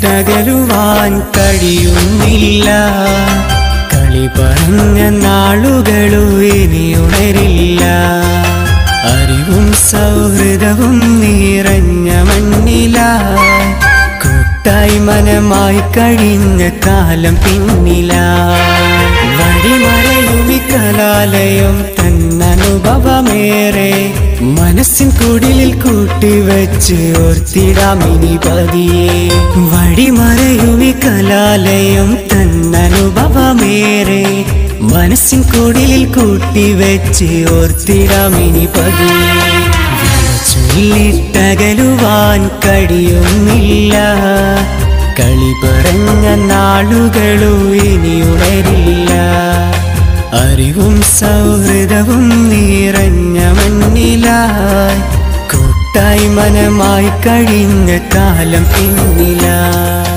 ചൊല്ലിട്ടകലുവാൻ കഴിയുന്നില്ല കളി പറഞ്ഞ നാളുകളും ഇനി ഉണരില്ല അറിവും സൗഹൃദവും നിറഞ്ഞ മണ്ണിലായി കൂട്ടായി മനമായി കഴിഞ്ഞ കാലം പിന്നില വഴിമറയുമി കലാലയം തന്നനുഭവമേറെ മനസ്സിൻ കുടിലിൽ കൂട്ടിവെച്ച് ഓർത്തിടാമിനി പതിയെ വഴിമറയുമി കലാലയം തന്നനുഭവമേറെ മനസ്സിൻ കുടിലിൽ കൂട്ടിവെച്ച് ഓർത്തിടാമിനി പതിയെ ചൊല്ലിട്ടകലുവാൻ കഴിയുന്നില്ല കളി പറഞ്ഞ നാളുകളും ഇനി ഉണരില്ല അറിവും സൗഹൃദവും നിറഞ്ഞ മണ്ണിലായി കൂട്ടായി മനമായി കഴിഞ്ഞ കാലം പിന്നിലായി